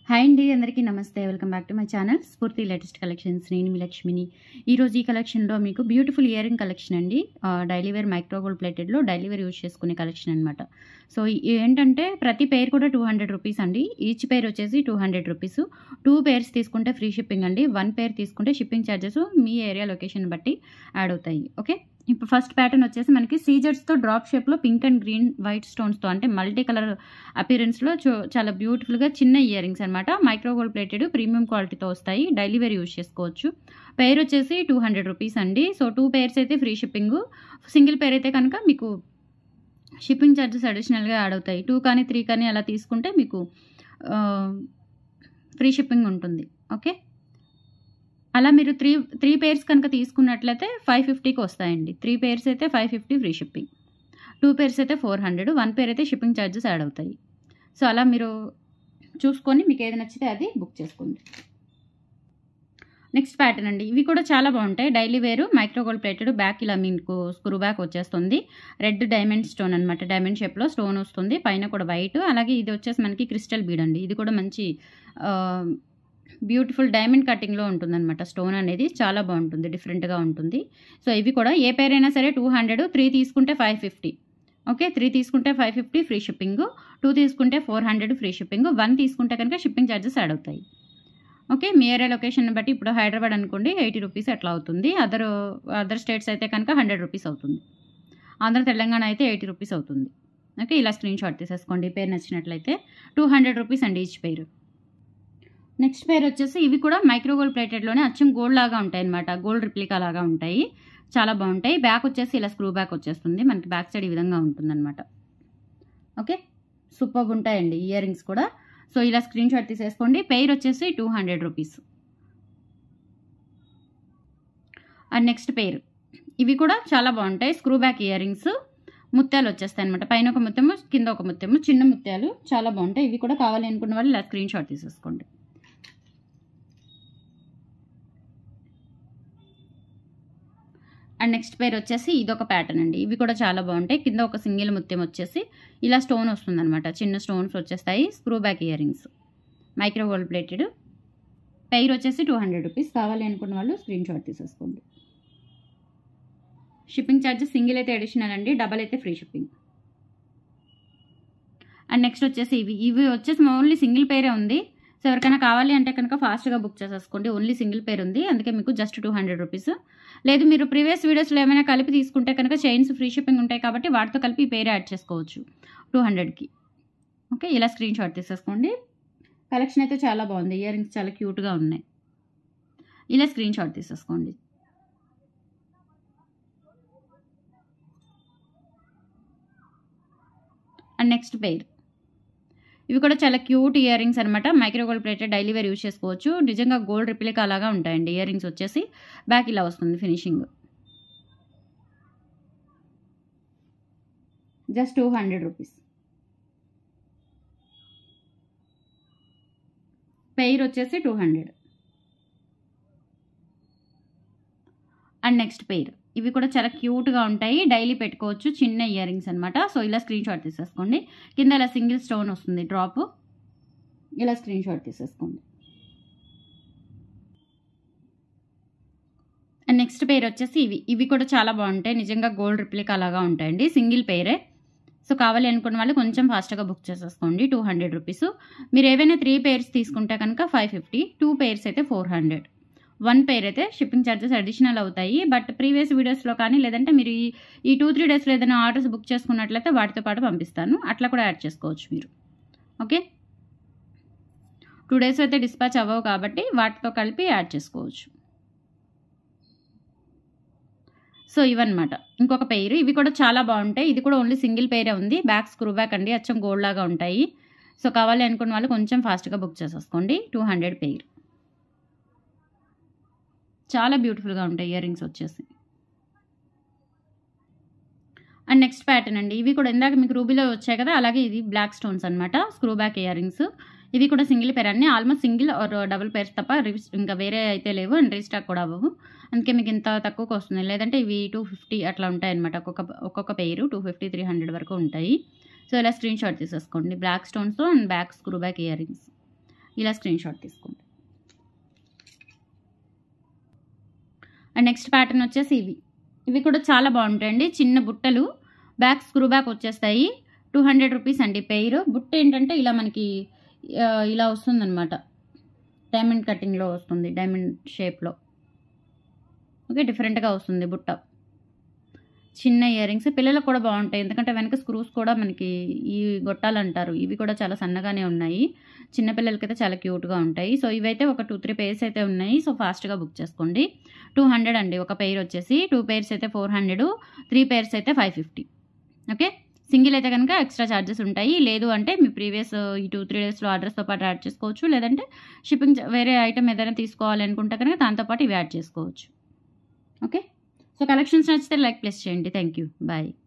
hi అండి అందరికీ నమస్తే welcome back to my channel Spoorthi latest collections నేను మీ లక్ష్మిని ఈరోజు ఈ కలెక్షన్లో మీకు బ్యూటిఫుల్ ఇయర్ రింగ్ కలెక్షన్ అండి డైలీ వేర్ మైక్రోగోల్డ్ ప్లేటెడ్లో డైలీ వేర్ యూజ్ చేసుకునే కలెక్షన్ అనమాట సో ఈ- ఏంటంటే ప్రతి పేర్ కూడా టూ హండ్రెడ్ రూపీస్ అండి ఈచ్ పేర్ వచ్చేసి two hundred rupees two pairs తీసుకుంటే ఫ్రీ షిప్పింగ్ అండి వన్ పేర్ తీసుకుంటే షిప్పింగ్ ఛార్జెస్ మీ ఏరియా లొకేషన్ బట్టి యాడ్ అవుతాయి ఓకే ఇప్పుడు ఫస్ట్ ప్యాటర్న్ వచ్చేసి మనకి సీజర్స్తో డ్రాప్ షేప్లో పింక్ అండ్ గ్రీన్ వైట్ స్టోన్స్తో అంటే మల్టీ కలర్ అపీరెన్స్లో చాలా బ్యూటిఫుల్గా చిన్న ఇయర్ రింగ్స్ అనమాట మైక్రోగోల్డ్ ప్లేటెడ్ ప్రీమియం క్వాలిటీతో వస్తాయి డైలీ వేర్ యూజ్ చేసుకోవచ్చు పేర్ వచ్చేసి టూ హండ్రెడ్ రూపీస్ అండి సో టూ పేర్స్ అయితే ఫ్రీ షిప్పింగ్ సింగిల్ పేర్ అయితే కనుక మీకు షిప్పింగ్ ఛార్జెస్ అడిషనల్గా యాడ్ అవుతాయి టూ కానీ త్రీ కానీ అలా తీసుకుంటే మీకు ఫ్రీ షిప్పింగ్ ఉంటుంది ఓకే అలా మీరు త్రీ త్రీ పేర్స్ కనుక తీసుకున్నట్లయితే ఫైవ్ ఫిఫ్టీకి వస్తాయండి త్రీ పేర్స్ అయితే five fifty free shipping two pairs అయితే ఫోర్ హండ్రెడ్ వన్ పేర్ అయితే షిప్పింగ్ ఛార్జెస్ యాడ్ అవుతాయి సో అలా మీరు చూసుకొని మీకు ఏది నచ్చితే అది బుక్ చేసుకోండి నెక్స్ట్ ప్యాటర్న్ అండి ఇవి కూడా చాలా బాగుంటాయి డైలీ వేరు మైక్రోగోల్డ్ ప్లేటెడ్ బ్యాక్ ఇలా మీకు స్క్రూ బ్యాక్ వచ్చేస్తుంది రెడ్ డైమండ్ స్టోన్ అనమాట డైమండ్ షేప్లో స్టోన్ వస్తుంది పైన కూడా వైట్ అలాగే ఇది వచ్చేసి మనకి క్రిస్టల్ బీడ్ అండి ఇది కూడా మంచి బ్యూటిఫుల్ డైమండ్ కటింగ్లో ఉంటుందన్నమాట స్టోన్ అనేది చాలా బాగుంటుంది డిఫరెంట్గా ఉంటుంది సో ఇవి కూడా ఏ పేరైనా సరే టూ హండ్రెడ్ త్రీ తీసుకుంటే ఫైవ్ ఫిఫ్టీ ఓకే త్రీ తీసుకుంటే five fifty free shipping two తీసుకుంటే four hundred free shipping one తీసుకుంటే కనుక షిప్పింగ్ ఛార్జెస్ యాడ్ అవుతాయి ఓకే మీ ఏరియా లొకేషన్ బట్టి ఇప్పుడు హైదరాబాద్ అనుకోండి ఎయిటీ రూపీస్ అట్లా అవుతుంది అదర్ అదర్ స్టేట్స్ అయితే కనుక హండ్రెడ్ రూపీస్ అవుతుంది ఆంధ్ర తెలంగాణ అయితే ఎయిటీ రూపీస్ అవుతుంది ఓకే ఇలా స్క్రీన్ షాట్ తీసేసుకోండి పేరు నచ్చినట్లయితే టూ హండ్రెడ్ రూపీస్ అండి ఈచ్ పేరు నెక్స్ట్ పేర్ వచ్చేసి ఇవి కూడా మైక్రోగోల్డ్ ప్లేటెడ్లోనే అచ్చం గోల్డ్ లాగా ఉంటాయి అనమాట గోల్డ్ రిప్లికా లాగా ఉంటాయి చాలా బాగుంటాయి బ్యాక్ వచ్చేసి ఇలా స్క్రూ బ్యాక్ వచ్చేస్తుంది మనకి బ్యాక్ సైడ్ ఈ విధంగా ఉంటుందన్నమాట ఓకే సూపర్ ఉంటాయండి ఇయర్ రింగ్స్ కూడా సో ఇలా స్క్రీన్ షాట్ తీసేసుకోండి పెయిర్ వచ్చేసి two hundred rupees and next pair ఇవి కూడా చాలా బాగుంటాయి స్క్రూ బ్యాక్ ఇయర్ రింగ్స్ ముత్యాలు వచ్చేస్తాయి అనమాట పైన ఒక ముత్యము కింద ఒక ముత్యము చిన్న ముత్యాలు చాలా బాగుంటాయి ఇవి కూడా కావాలి అనుకున్న వాళ్ళు ఇలా స్క్రీన్ షాట్ తీసేసుకోండి అండ్ నెక్స్ట్ పేర్ వచ్చేసి ఇదొక ప్యాటర్న్ అండి ఇవి కూడా చాలా బాగుంటాయి కింద ఒక సింగిల్ ముత్యం వచ్చేసి ఇలా స్టోన్ వస్తుందన్నమాట చిన్న స్టోన్స్ వచ్చేస్తాయి screw back ear rings micro gold plated pair వచ్చేసి టూ హండ్రెడ్ రూపీస్ కావాలి అనుకున్న వాళ్ళు స్క్రీన్ షాట్ తీసేసుకోండి షిప్పింగ్ ఛార్జెస్ సింగిల్ అయితే అడిషనల్ అండి డబల్ అయితే ఫ్రీ షిప్పింగ్ అండ్ నెక్స్ట్ వచ్చేసి ఇవి ఇవి వచ్చేసి ఓన్లీ సింగిల్ పేరే ఉంది సో ఎవరికైనా కావాలి అంటే కనుక ఫాస్ట్గా బుక్ చేసేసుకోండి ఓన్లీ సింగిల్ పేర్ ఉంది అందుకే మీకు జస్ట్ టూ హండ్రెడ్ రూపీస్ లేదు మీరు ప్రీవియస్ వీడియోస్లో ఏమైనా కలిపి తీసుకుంటే కనుక చైన్స్ ఫ్రీ షిప్పింగ్ ఉంటాయి కాబట్టి వాటితో కలిపి ఈ పేరు యాడ్ చేసుకోవచ్చు టూ హండ్రెడ్కి ఓకే ఇలా స్క్రీన్ షాట్ తీసేసుకోండి కలెక్షన్ అయితే చాలా బాగుంది ఇయర్ రింగ్స్ చాలా క్యూట్గా ఉన్నాయి ఇలా స్క్రీన్ షాట్ తీసేసుకోండి అండ్ నెక్స్ట్ పెయిర్ ఇవి కూడా చాలా క్యూట్ ఇయర్ రింగ్స్ అనమాట micro gold plated daily wear use చేసుకోవచ్చు నిజంగా గోల్డ్ రిప్లికా అలాగా ఉంటాయండి ఇయర్ రింగ్స్ వచ్చేసి బ్యాక్ ఇలా వస్తుంది finishing just two hundred rupees pair వచ్చేసి two hundred and next pair ఇవి కూడా చాలా క్యూట్గా ఉంటాయి డైలీ పెట్టుకోవచ్చు చిన్న ఇయర్ రింగ్స్ అనమాట సో ఇలా స్క్రీన్ షాట్ తీసేసుకోండి కింద ఇలా సింగిల్ స్టోన్ వస్తుంది డ్రాప్ ఇలా స్క్రీన్ షాట్ తీసేసుకోండి అండ్ నెక్స్ట్ పేర్ వచ్చేసి ఇవి ఇవి కూడా చాలా బాగుంటాయి నిజంగా గోల్డ్ రిప్లికా అలాగా ఉంటాయండి సింగిల్ పేరే సో కావాలి అనుకున్న వాళ్ళు కొంచెం ఫాస్ట్గా బుక్ చేసేసుకోండి టూ హండ్రెడ్ రూపీస్ మీరు ఏవైనా త్రీ పేర్స్ తీసుకుంటే కనుక ఫైవ్ ఫిఫ్టీ టూ పేర్స్ అయితే ఫోర్ హండ్రెడ్ వన్ పేర్ అయితే షిప్పింగ్ ఛార్జెస్ అడిషనల్ అవుతాయి బట్ ప్రీవియస్ వీడియోస్లో కానీ లేదంటే మీరు ఈ ఈ టూ త్రీ డేస్లో ఏదైనా ఆర్డర్స్ బుక్ చేసుకున్నట్లయితే వాటితో పాటు పంపిస్తాను అట్లా కూడా యాడ్ చేసుకోవచ్చు మీరు ఓకే టూ డేస్ అయితే డిస్పాచ్ అవ్వవు కాబట్టి వాటితో కలిపి యాడ్ చేసుకోవచ్చు సో ఇవన్నమాట ఇంకొక పెయిర్ ఇవి కూడా చాలా బాగుంటాయి ఇది కూడా ఓన్లీ సింగిల్ పెయిరే ఉంది బ్యాక్ స్క్రూ బ్యాక్ అండి అచ్చం గోల్డ్ లాగా ఉంటాయి సో కావాలి అనుకున్న వాళ్ళు కొంచెం ఫాస్ట్గా బుక్ చేసేసుకోండి టూ హండ్రెడ్ పెయిర్ చాలా బ్యూటిఫుల్గా ఉంటాయి ఇయర్ రింగ్స్ వచ్చేసి అండ్ నెక్స్ట్ ప్యాటర్న్ అండి ఇవి కూడా ఇందాక మీకు రూబీలో వచ్చాయి కదా అలాగే ఇది బ్లాక్ స్టోన్స్ అనమాట స్క్రూ బ్యాక్ ఇయర్ రింగ్స్ ఇవి కూడా సింగిల్ పేర్ అన్ని almost single or double pairs తప్ప రివ్స్ ఇంకా వేరే అయితే లేవు అండ్ రీస్టాక్ కూడా అవ్వవు అందుకే మీకు ఇంత తక్కువకి వస్తుంది లేదంటే ఇవి టూ ఫిఫ్టీ అట్లా ఉంటాయి అనమాట ఒక్కొక్క ఒక్కొక్క పేరు టూ ఫిఫ్టీ త్రీ హండ్రెడ్ వరకు ఉంటాయి సో ఇలా స్క్రీన్ షాట్ తీసేసుకోండి బ్లాక్ స్టోన్స్తో and back screw back ear rings ఇలా స్క్రీన్ షాట్ తీసుకోండి అండ్ నెక్స్ట్ ప్యాటర్న్ వచ్చేసి ఇవి ఇవి కూడా చాలా బాగుంటాయండి చిన్న బుట్టలు బ్యాక్ స్క్రూ బ్యాక్ వచ్చేస్తాయి టూ హండ్రెడ్ రూపీస్ అండి పెయిర్ బుట్ట ఏంటంటే ఇలా మనకి ఆ, ఇలా వస్తుందన్నమాట డైమండ్ కటింగ్లో వస్తుంది డైమండ్ షేప్లో ఓకే డిఫరెంట్గా వస్తుంది బుట్ట చిన్న ఇయర్ రింగ్స్ పిల్లలకు కూడా బాగుంటాయి ఎందుకంటే వెనక స్క్రూస్ కూడా మనకి ఈ గొట్టాలు అంటారు ఇవి కూడా చాలా సన్నగానే ఉన్నాయి చిన్న పిల్లలకైతే చాలా క్యూట్గా ఉంటాయి సో ఇవైతే ఒక టూ త్రీ పేర్స్ అయితే ఉన్నాయి సో ఫాస్ట్గా బుక్ చేసుకోండి టూ హండ్రెడ్ అండి ఒక పెయిర్ వచ్చేసి టూ పేర్స్ అయితే ఫోర్ హండ్రెడ్ త్రీ పేర్స్ అయితే ఫైవ్ ఫిఫ్టీ ఓకే సింగిల్ అయితే కనుక ఎక్స్ట్రా ఛార్జెస్ ఉంటాయి లేదు అంటే మీ ప్రీవియస్ ఈ టూ త్రీ డేస్లో అడ్రస్తో పాటు యాడ్ చేసుకోవచ్చు లేదంటే షిప్పింగ్ వేరే ఐటమ్ ఏదైనా తీసుకోవాలి అనుకుంటే కనుక దాంతోపాటు ఇవి యాడ్ చేసుకోవచ్చు ఓకే సో కలెక్షన్స్ నచ్చితే లైక్ ప్లేస్ చేయండి థ్యాంక్ యూ బాయ్